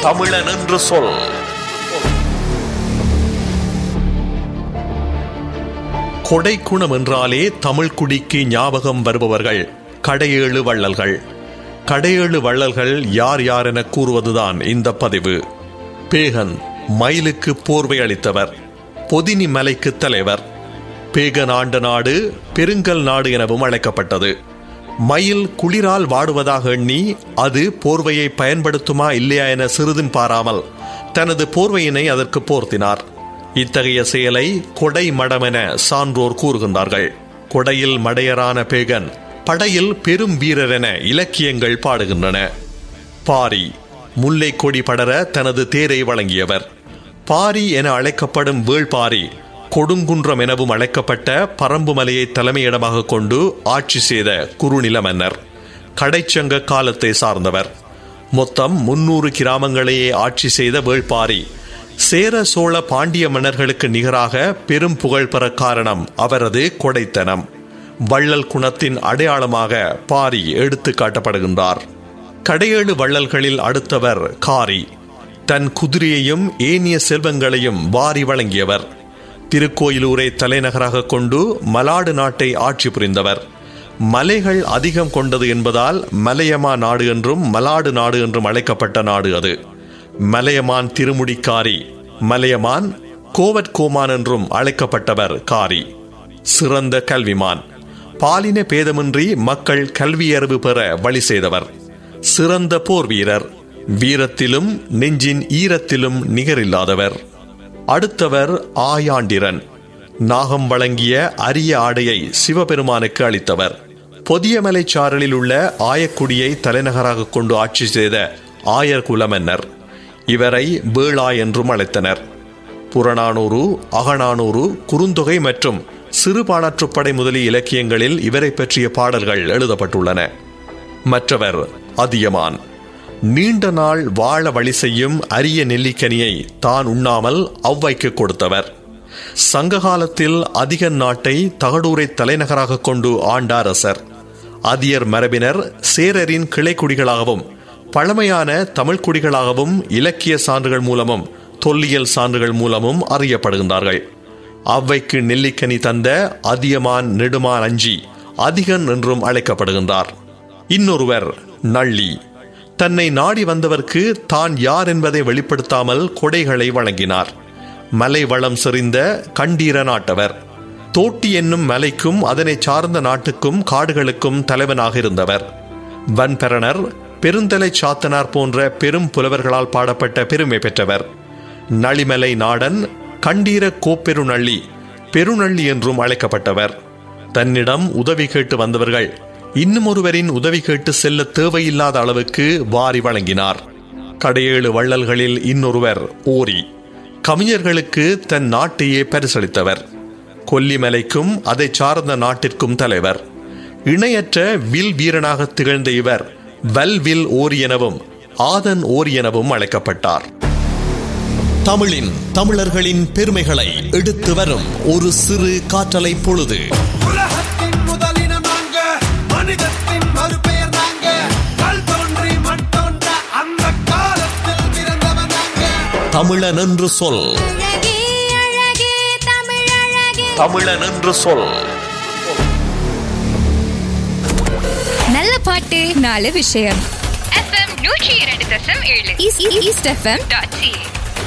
தமிழன் என்று சொல் கொடைக்குணம் என்றாலே தமிழ் குடிக்கு ஞாபகம் வருபவர்கள் கடையேழு வள்ளல்கள் கடையேழு வள்ளல்கள் யார் யார் என கூறுவதுதான் இந்த பதிவு பேகன் மயிலுக்கு போர்வை அளித்தவர் பொதினி மலைக்கு தலைவர் பேகன் ஆண்ட நாடு பெருங்கல் நாடு எனவும் அழைக்கப்பட்டது மயில் குளிரால் வாடுவதாக எண்ணி அது போர்வையை பயன்படுத்துமா இல்லையா என சிறிதும் பாராமல் தனது போர்வையினை அதற்கு போர்த்தினார் இத்தகைய செயலை கொடை மடம் என சான்றோர் கூறுகின்றார்கள் கொடையில் மடையரான பேகன் படையில் பெரும் வீரர் என இலக்கியங்கள் பாடுகின்றன பாரி முல்லை கொடி படர தனது தேரை வழங்கியவர் பாரி என அழைக்கப்படும் வேள்பாரி கொடுங்குன்றம் எனவும் அழைக்கப்பட்ட பரம்பு மலையை தலைமையிடமாக கொண்டு ஆட்சி செய்த குறுநில மன்னர் கடைச்சங்க காலத்தை சார்ந்தவர் மொத்தம் முன்னூறு கிராமங்களையே ஆட்சி செய்த வேள்பாரி சேர சோழ பாண்டிய மன்னர்களுக்கு நிகராக பெரும் புகழ் பெற காரணம் அவரது கொடைத்தனம் வள்ளல் குணத்தின் அடையாளமாக பாரி எடுத்து காட்டப்படுகின்றார் கடையேழு வள்ளல்களில் அடுத்தவர் காரி தன் குதிரையையும் ஏனிய செல்வங்களையும் வாரி வழங்கியவர் திருக்கோயிலூரை தலைநகராக கொண்டு மலாடு நாட்டை ஆட்சி புரிந்தவர் மலைகள் அதிகம் கொண்டது என்பதால் மலையமா நாடு என்றும் மலாடு நாடு என்றும் அழைக்கப்பட்ட நாடு அது மலையமான் திருமுடிக்காரி மலையமான் கோவட்கோமான் என்றும் அழைக்கப்பட்டவர் காரி சிறந்த கல்விமான் பாலின பேதமின்றி மக்கள் கல்வியறிவு பெற வழி செய்தவர் சிறந்த போர் வீரர் வீரத்திலும் நெஞ்சின் ஈரத்திலும் நிகரில்லாதவர் அடுத்தவர் ஆயாண்டிரன் நாகம் வழங்கிய அரிய ஆடையை சிவபெருமானுக்கு அளித்தவர் பொதியமலை சாரலில் உள்ள ஆயக்குடியை தலைநகராக கொண்டு ஆட்சி செய்த ஆயர் குலமன்னர் இவரை வேளா என்றும் அழைத்தனர் புறநானூறு அகநானூறு குறுந்தொகை மற்றும் சிறுபாணற்றுப்படை முதலிய இலக்கியங்களில் இவரை பற்றிய பாடல்கள் எழுதப்பட்டுள்ளன மற்றவர் அதியமான் நீண்ட நாள் வாழ வழி செய்யும் அரிய நெல்லிக்கனியை தான் உண்ணாமல் அவ்வைக்கு கொடுத்தவர் சங்ககாலத்தில் அதிக நாட்டை தகடூரை தலைநகராக கொண்டு ஆண்ட அரசர் அதியர் மரபினர் சேரரின் கிளைக்குடிகளாகவும் பழமையான தமிழ் குடிகளாகவும் இலக்கிய சான்றுகள் மூலமும் தொல்லியல் சான்றுகள் மூலமும் அறியப்படுகின்றார்கள் அவ்வைக்கு நெல்லிக்கனி தந்த அதியமான் நெடுமான் அஞ்சி அதிகன் என்றும் அழைக்கப்படுகின்றார் இன்னொருவர் நள்ளி தன்னை நாடி வந்தவர்க்கு தான் யார் என்பதை வெளிப்படுத்தாமல் கொடைகளை வழங்கினார் மலை வளம் செறிந்த கண்டீர நாட்டவர் தோட்டி என்னும் மலைக்கும் அதனை சார்ந்த நாட்டுக்கும் காடுகளுக்கும் தலைவனாக இருந்தவர் வன்பெறனர் பெருந்தலை சாத்தனார் போன்ற பெரும் புலவர்களால் பாடப்பட்ட பெருமை பெற்றவர் நளிமலை நாடன் கண்டீர கோப்பெருநள்ளி பெருநள்ளி என்றும் அழைக்கப்பட்டவர் தன்னிடம் உதவி கேட்டு வந்தவர்கள் இன்னும் ஒருவரின் உதவி கேட்டு செல்ல தேவையில்லாத அளவுக்கு வாரி வழங்கினார் கடையேழு வள்ளல்களில் இன்னொருவர் ஓரி கவிஞர்களுக்கு தன் நாட்டையே பரிசளித்தவர் கொல்லிமலைக்கும் அதை சார்ந்த நாட்டிற்கும் தலைவர் இணையற்ற வில் வீரனாக திகழ்ந்த இவர் வல்வில் ஓரி எனவும் ஆதன் ஓரி எனவும் அழைக்கப்பட்டார் தமிழின் தமிழர்களின் பெருமைகளை எடுத்து வரும் ஒரு சிறு காற்றலை பொழுது உலகத்தின் முதலினம் நாங்க மனிதத்தின் மறுபெயர் நாங்க கல் தோன்றி மண் தோன்ற அந்த காலத்தில் பிறந்தவன் நாங்க தமிழன் என்று சொல் அழகே அழகே தமிழழகே தமிழன் என்று சொல் நல்ல பாட்டு நாலு விஷயம் எஃப்எம் நூற்றி இரண்டு தசம் ஏழு ஈஸ்ட் எஃப்எம் டாட் சி